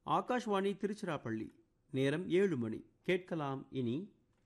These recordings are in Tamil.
ஆகாஷ்வாணி திருச்சிராப்பள்ளி நேரம் ஏழு மணி கேட்கலாம் இனி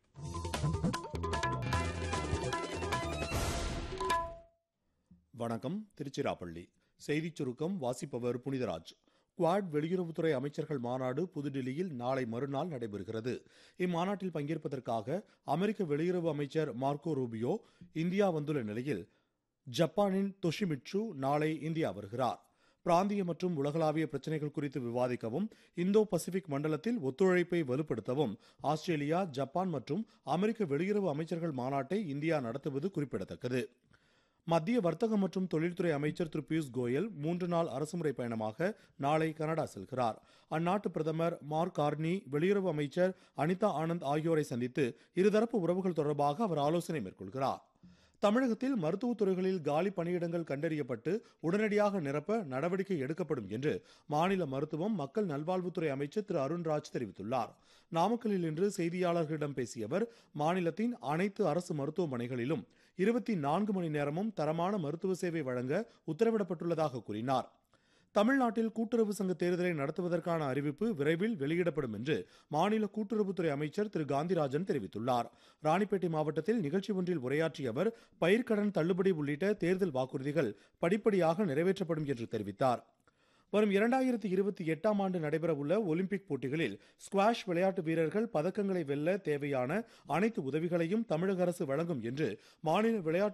வணக்கம் திருச்சிராப்பள்ளி செய்திச் சுருக்கம் வாசிப்பவர் புனிதராஜ் குவாட் வெளியுறவுத்துறை அமைச்சர்கள் மாநாடு புதுடில்லியில் நாளை மறுநாள் நடைபெறுகிறது இம்மாநாட்டில் பங்கேற்பதற்காக அமெரிக்க வெளியுறவு அமைச்சர் மார்க்கோ ரூபியோ இந்தியா வந்துள்ள நிலையில் ஜப்பானின் தொஷிமிட்சு நாளை இந்தியா வருகிறார் பிராந்திய மற்றும் உலகளாவிய பிரச்சினைகள் குறித்து விவாதிக்கவும் இந்தோ பசிபிக் மண்டலத்தில் ஒத்துழைப்பை வலுப்படுத்தவும் ஆஸ்திரேலியா ஜப்பான் மற்றும் அமெரிக்க வெளியுறவு அமைச்சர்கள் மாநாட்டை இந்தியா நடத்துவது குறிப்பிடத்தக்கது மத்திய வர்த்தகம் மற்றும் தொழில்துறை அமைச்சர் திரு பியூஷ் கோயல் மூன்று நாள் அரசுமுறை பயணமாக நாளை கனடா செல்கிறார் அந்நாட்டு பிரதமர் மார்க் கார்னி வெளியுறவு அமைச்சர் அனிதா ஆனந்த் ஆகியோரை சந்தித்து இருதரப்பு உறவுகள் தொடர்பாக அவர் ஆலோசனை மேற்கொள்கிறார் தமிழகத்தில் மருத்துவத் துறைகளில் காலி பணியிடங்கள் கண்டறியப்பட்டு உடனடியாக நிரப்ப நடவடிக்கை எடுக்கப்படும் என்று மாநில மருத்துவம் மக்கள் நல்வாழ்வுத்துறை அமைச்சர் திரு அருண்ராஜ் தெரிவித்துள்ளார் நாமக்கல்லில் இன்று செய்தியாளர்களிடம் பேசிய அவர் மாநிலத்தின் அனைத்து அரசு மருத்துவமனைகளிலும் இருபத்தி நான்கு மணி நேரமும் தரமான மருத்துவ சேவை வழங்க உத்தரவிடப்பட்டுள்ளதாக கூறினார் தமிழ்நாட்டில் கூட்டுறவு சங்க தேர்தலை நடத்துவதற்கான அறிவிப்பு விரைவில் வெளியிடப்படும் என்று மாநில கூட்டுறவுத்துறை அமைச்சர் திரு காந்திராஜன் தெரிவித்துள்ளார் ராணிப்பேட்டை மாவட்டத்தில் நிகழ்ச்சி ஒன்றில் உரையாற்றிய அவர் பயிர்க்கடன் தள்ளுபடி உள்ளிட்ட தேர்தல் வாக்குறுதிகள் படிப்படியாக நிறைவேற்றப்படும் என்று தெரிவித்தார் வரும் இரண்டாயிரத்தி இருபத்தி எட்டாம் ஆண்டு நடைபெறவுள்ள ஒலிம்பிக் போட்டிகளில் ஸ்குவாஷ் விளையாட்டு வீரர்கள் பதக்கங்களை வெல்ல தேவையான அனைத்து உதவிகளையும் தமிழக அரசு வழங்கும் என்று மாநில விளையாட்டு